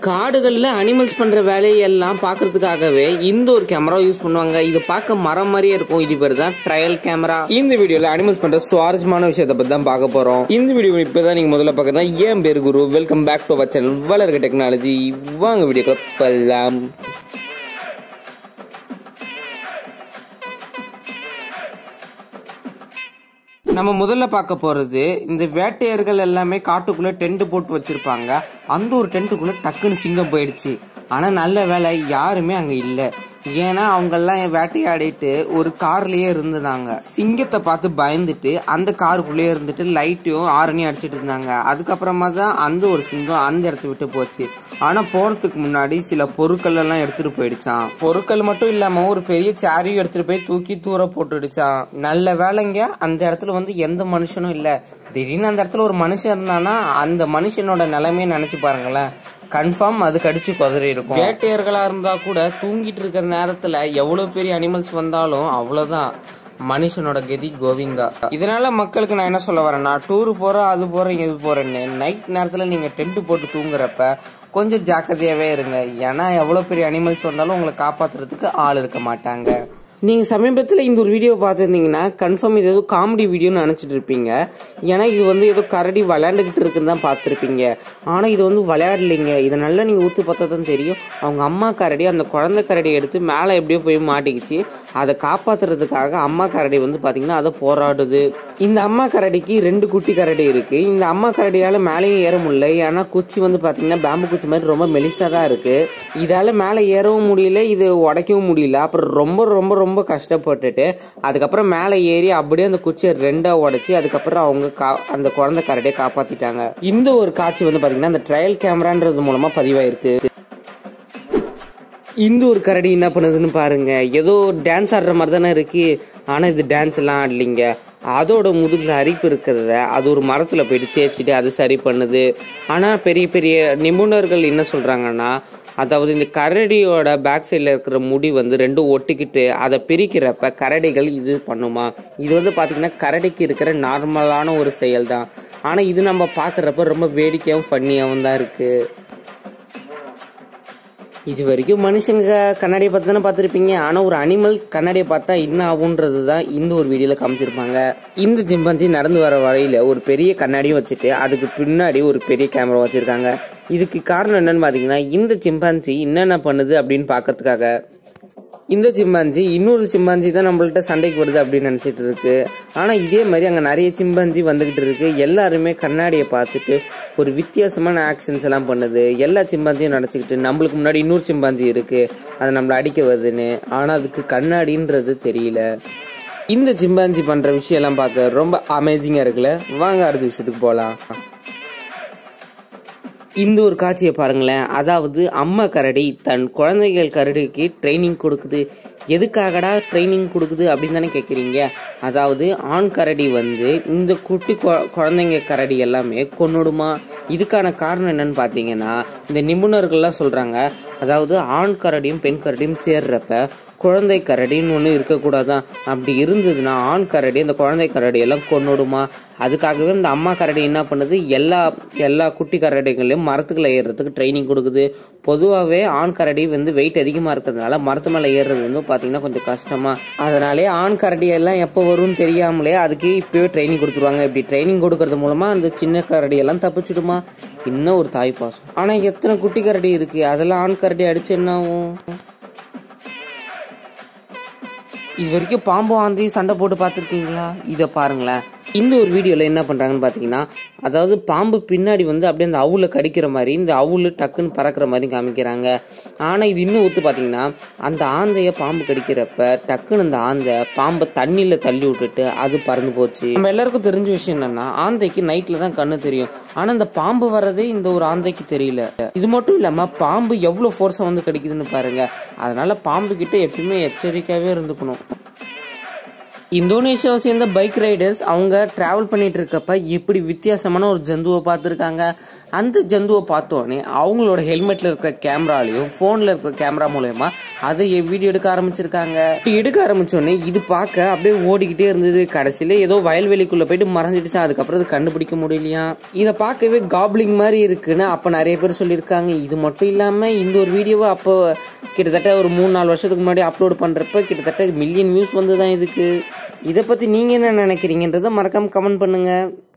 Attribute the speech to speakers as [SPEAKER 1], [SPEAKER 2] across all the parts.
[SPEAKER 1] காடுகளில் அனிமல்ஸ் பண்ணுற வேலையெல்லாம் பார்க்கறதுக்காகவே இந்த ஒரு கேமரா யூஸ் பண்ணுவாங்க இது பார்க்க மரம் மாதிரியே இருக்கும் இது பேர் தான் ட்ரையல் கேமரா இந்த வீடியோவில் அனிமல்ஸ் பண்ணுற சுவாரஸ்யமான விஷயத்தை பற்றி தான் பார்க்க போகிறோம் இந்த வீடியோ இப்போ தான் நீங்கள் முதல்ல பார்க்குறதா ஏன் பேர் Guru welcome back to our channel வளர்க்க டெக்னாலஜி வாங்க வீடியோக்குள்ள போகலாம் நம்ம முதல்ல பார்க்க போறது இந்த வேட்டையர்கள் எல்லாமே காட்டுக்குள்ள டென்ட் போட்டு வச்சிருப்பாங்க அந்த ஒரு டென்ட்டுக்குள்ள டக்குன்னு சிங்கம் போயிடுச்சு ஆனா நல்ல வேலை யாருமே அங்க இல்ல ஏன்னா அவங்கெல்லாம் வேட்டையாடிட்டு ஒரு கார்லயே இருந்துதாங்க சிங்கத்தை பார்த்து பயந்துட்டு அந்த காருக்குள்ளேயே இருந்துட்டு லைட்டையும் ஆரணியும் அடிச்சிட்டு இருந்தாங்க அதுக்கப்புறமா தான் அந்த ஒரு சிங்கம் அந்த இடத்த விட்டு போச்சு ஆனா போறதுக்கு முன்னாடி சில பொருட்கள் எல்லாம் எடுத்துட்டு போயிடுச்சான் பொருட்கள் மட்டும் இல்லாம ஒரு பெரிய சேரையும் எடுத்துட்டு போய் தூக்கி தூர போட்டுடுச்சான் நல்ல வேலைங்க அந்த இடத்துல வந்து எந்த மனுஷனும் இல்ல திடீர்னு அந்த இடத்துல ஒரு மனுஷன் இருந்தானா அந்த மனுஷனோட நிலைமையை நினைச்சு பாருங்களேன் கன்ஃபார்ம் அது கடிச்சு குதறி இருக்கும் வேட்டையர்களா இருந்தா கூட தூங்கிட்டு இருக்கிற நேரத்துல எவ்வளவு பெரிய அனிமல்ஸ் வந்தாலும் அவ்வளவுதான் மனுஷனோட கதி கோவிந்தா இதனால மக்களுக்கு நான் என்ன சொல்ல வரேன்னா டூர் போறோம் அது போறேன் இது போறேன்னு நைட் நேரத்துல நீங்க டென்ட் போட்டு தூங்குறப்ப கொஞ்சம் ஜாக்கிரதையாவே இருங்க ஏன்னா எவ்வளவு பெரிய அனிமல்ஸ் வந்தாலும் உங்களை காப்பாத்துறதுக்கு ஆள் இருக்க மாட்டாங்க நீங்க சமீபத்தில் இந்த ஒரு வீடியோ பார்த்துருந்தீங்கன்னா கன்ஃபார்ம் இது ஏதோ காமெடி வீடியோன்னு நினச்சிட்டு இருப்பீங்க ஏன்னா இது வந்து ஏதோ கரடி விளையாண்டுக்கிட்டு இருக்குன்னு தான் பார்த்துருப்பீங்க ஆனால் இது வந்து விளையாடலைங்க இதை நல்லா நீங்கள் ஊற்று பார்த்தா தான் தெரியும் அவங்க அம்மா கரடி அந்த குழந்தை கரடி எடுத்து மேலே எப்படியோ போய் மாட்டிக்கிச்சு அதை காப்பாத்துறதுக்காக அம்மா கரடி வந்து பார்த்தீங்கன்னா அதை போராடுது இந்த அம்மா கரடிக்கு ரெண்டு குட்டி கரடி இருக்கு இந்த அம்மா கரடியால் மேலேயும் ஏற முடியல ஏன்னா குச்சி வந்து பார்த்தீங்கன்னா பேம்பு குச்சி மாதிரி ரொம்ப மெலிசாக தான் இருக்கு இதால் மேலே ஏறவும் முடியல இது உடைக்கவும் முடியல அப்புறம் ரொம்ப ரொம்ப ரொம்ப கஷ்டப்பட்டுட்டு அதுக்கப்புறம் மேலே ஏறி அப்படியே அந்த குச்சியை ரெண்டாக உடைச்சி அதுக்கப்புறம் அவங்க கா அந்த குழந்தை கரடியை காப்பாற்றிட்டாங்க இந்த ஒரு காட்சி வந்து பார்த்தீங்கன்னா அந்த ட்ரையல் கேமரான்றது மூலமாக பதிவாயிருக்கு இந்த ஒரு கரடி என்ன பண்ணுதுன்னு பாருங்க ஏதோ டான்ஸ் ஆடுற மாதிரி தானே இருக்கு ஆனா இது டான்ஸ் எல்லாம் ஆடலிங்க அதோட முதுகுல அரிப்பு இருக்கிறத அது ஒரு மரத்துல போயிட்டு தேய்ச்சிட்டு அது சரி பண்ணுது ஆனா பெரிய பெரிய நிபுணர்கள் என்ன சொல்றாங்கன்னா அதாவது இந்த கரடியோட பேக் சைடில் இருக்கிற முடி வந்து ரெண்டும் ஒட்டிக்கிட்டு அதை பிரிக்கிறப்ப கரடிகள் இது பண்ணுமா இது வந்து பார்த்தீங்கன்னா கரடிக்கு இருக்கிற நார்மலான ஒரு செயல் தான் ஆனால் இது நம்ம பார்க்குறப்ப ரொம்ப வேடிக்கையாகவும் ஃபன்னியாகவும் தான் இருக்குது இது வரைக்கும் மனுஷங்க கண்ணாடியை பார்த்து தானே பார்த்துருப்பீங்க ஆனால் ஒரு அனிமல் கண்ணாடியை பார்த்தா என்ன ஆகுன்றது தான் இந்த ஒரு வீடியோவில் காமிச்சிருப்பாங்க இந்த சிம்பன்சி நடந்து வர வழியில் ஒரு பெரிய கண்ணாடியும் வச்சுட்டு அதுக்கு பின்னாடி ஒரு பெரிய கேமரா வச்சுருக்காங்க இதுக்கு காரணம் என்னன்னு பார்த்தீங்கன்னா இந்த சிம்பான்சி என்னென்ன பண்ணுது அப்படின்னு பார்க்கறதுக்காக இந்த சிம்பான்சி இன்னொரு சிம்பான்சி தான் நம்மள்ட்ட சண்டைக்கு வருது அப்படின்னு நினச்சிட்டு இருக்கு ஆனால் இதே மாதிரி அங்கே நிறைய சிம்பான்சி வந்துக்கிட்டு இருக்கு எல்லாருமே கண்ணாடியை பார்த்துட்டு ஒரு வித்தியாசமான ஆக்ஷன்ஸ் எல்லாம் பண்ணுது எல்லா சிம்பான்சியும் நினச்சிக்கிட்டு நம்மளுக்கு முன்னாடி இன்னொரு சிம்பான்சி இருக்கு அது நம்மளை அடிக்க வருதுன்னு ஆனால் அதுக்கு கண்ணாடின்றது தெரியல இந்த சிம்பான்சி பண்ணுற விஷயம் எல்லாம் பார்க்க ரொம்ப அமேசிங்காக இருக்குல்ல வாங்க அடுத்த விஷயத்துக்கு போகலாம் இந்த ஒரு காட்சியை பாருங்களேன் அதாவது அம்மா கரடி தன் குழந்தைகள் கரடிக்கு ட்ரைனிங் கொடுக்குது எதுக்காகடா ட்ரைனிங் கொடுக்குது அப்படின்னு தானே கேட்குறீங்க அதாவது ஆண் கரடி வந்து இந்த குட்டி கொ- குழந்தைங்க கரடி எல்லாமே கொன்னுடுமா இதுக்கான காரணம் என்னன்னு பார்த்தீங்கன்னா இந்த நிபுணர்கள்லாம் சொல்கிறாங்க அதாவது ஆண் கரடியும் பெண் கரடியும் சேர்றப்ப குழந்தை கரடின்னு ஒன்று இருக்கக்கூடாதான் அப்படி இருந்ததுன்னா ஆண் கரடி அந்த குழந்தை கரடி எல்லாம் கொன்னுடுமா அதுக்காகவே இந்த அம்மா கரடி என்ன பண்ணுது எல்லா எல்லா குட்டி கரடிகளையும் மரத்துக்குள்ள ஏறுறதுக்கு ட்ரைனிங் கொடுக்குது பொதுவாகவே ஆண் கரடி வந்து வெயிட் அதிகமாக இருக்கிறதுனால மரத்து மேலே ஏறுறது வந்து பார்த்தீங்கன்னா கொஞ்சம் கஷ்டமா அதனாலே ஆண் கரடி எல்லாம் எப்போ வரும்னு தெரியாமலே அதுக்கு இப்போவே ட்ரைனிங் கொடுத்துருவாங்க இப்படி ட்ரைனிங் கொடுக்கறது மூலமா அந்த சின்ன கரடி எல்லாம் தப்பிச்சிடுமா இன்னும் ஒரு தாய் பாசம் ஆனால் எத்தனை குட்டி கரடி இருக்கு அதெல்லாம் ஆண் கரடி அடிச்சு என்ன ஆகும் இது வரைக்கும் பாம்பு ஆந்தி சண்டை போட்டு பார்த்துருக்கீங்களா இதை பாருங்களேன் இந்த ஒரு வீடியோவில் என்ன பண்ணுறாங்கன்னு பார்த்தீங்கன்னா அதாவது பாம்பு பின்னாடி வந்து அப்படியே அந்த அவுல கடிக்கிற மாதிரி இந்த அவுல டக்குன்னு பறக்கிற மாதிரி காமிக்கிறாங்க ஆனால் இது இன்னும் ஒத்து பார்த்தீங்கன்னா அந்த ஆந்தைய பாம்பு கடிக்கிறப்ப டக்குன்னு அந்த ஆந்தை பாம்பை தண்ணியில் தள்ளி விட்டுட்டு அது பறந்து போச்சு நம்ம எல்லாருக்கும் தெரிஞ்ச விஷயம் என்னன்னா ஆந்தைக்கு நைட்டில் தான் கண்ணு தெரியும் ஆனால் இந்த பாம்பு வர்றதே இந்த ஒரு ஆந்தைக்கு தெரியல இது மட்டும் இல்லாமல் பாம்பு எவ்வளோ ஃபோர்ஸாக வந்து கடிக்குதுன்னு பாருங்க அதனால பாம்பு கிட்ட எப்பயுமே எச்சரிக்கையாகவே இருந்துக்கணும் இந்தோனேஷியாவை சேர்ந்த பைக் ரைடர்ஸ் அவங்க டிராவல் பண்ணிட்டு இருக்கப்ப இப்படி வித்தியாசமான ஒரு ஜந்துவை பார்த்துருக்காங்க அந்த ஜந்துவை பார்த்தோன்னே அவங்களோட ஹெல்மெட்ல இருக்கிற கேமராலையும் ஃபோனில் இருக்கிற கேமரா மூலயமா அதை வீடியோ எடுக்க ஆரம்பிச்சிருக்காங்க இப்படி எடுக்க ஆரம்பிச்சோடனே இது பார்க்க அப்படியே ஓடிக்கிட்டே இருந்தது கடைசியில் ஏதோ வயல்வெளிக்குள்ள போயிட்டு மறைஞ்சிடுச்சு அதுக்கப்புறம் அது கண்டுபிடிக்க முடியலையா இதை பார்க்கவே காப்ளிங் மாதிரி இருக்குன்னு அப்போ நிறைய பேர் சொல்லியிருக்காங்க இது மட்டும் இல்லாமல் இந்த ஒரு வீடியோவை அப்போ கிட்டத்தட்ட ஒரு மூணு நாலு வருஷத்துக்கு முன்னாடி அப்லோட் பண்ணுறப்ப கிட்டத்தட்ட மில்லியன் வியூஸ் வந்து தான் இதுக்கு இதை பற்றி நீங்கள் என்ன நினைக்கிறீங்கன்றதை மறக்காம கமெண்ட் பண்ணுங்க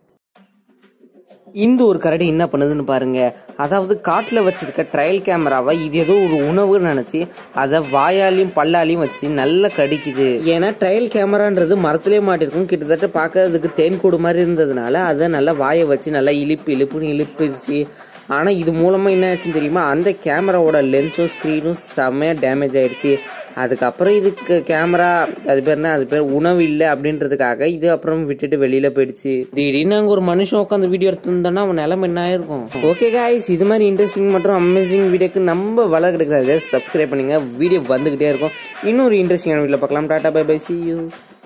[SPEAKER 1] இந்த ஒரு கரடி என்ன பண்ணுதுன்னு பாருங்க அதாவது காட்டில் வச்சிருக்க ட்ரையல் கேமராவை இது ஏதோ ஒரு உணவுன்னு நினச்சி அதை வாயாலையும் பல்லாலையும் வச்சு நல்லா கடிக்குது ஏன்னா ட்ரையல் கேமரான்றது மரத்திலே மாட்டிருக்கும் கிட்டத்தட்ட பார்க்கறதுக்கு தேன் கூடு மாதிரி இருந்ததுனால அதை நல்லா வாயை வச்சு நல்லா இழுப்பு இழுப்புன்னு இழுப்பிடுச்சு ஆனால் இது மூலமாக என்ன ஆச்சுன்னு தெரியுமா அந்த கேமராவோட லென்ஸும் ஸ்க்ரீனும் செம்மையாக டேமேஜ் ஆயிடுச்சு அதுக்கப்புறம் இதுக்கு கேமரா அது பேர் என்ன அது பேர் உணவு இல்லை அப்படின்றதுக்காக இது அப்புறம் விட்டுட்டு வெளியில போயிடுச்சு திடீர்னு அங்கே ஒரு மனுஷன் உட்காந்து வீடியோ எடுத்திருந்தோன்னா அவன் நிலைமை என்ன ஆயிருக்கும் ஓகே காய்ஸ் இது மாதிரி இன்ட்ரெஸ்டிங் மற்றும் அமேசிங் வீடியோக்கு நம்ம வளர கிடைக்கிறது சப்ஸ்கிரைப் பண்ணுங்க வீடியோ வந்துகிட்டே இருக்கும் இன்னொரு இன்ட்ரெஸ்டிங்கான வீடியோ பார்க்கலாம் tata bye bye see you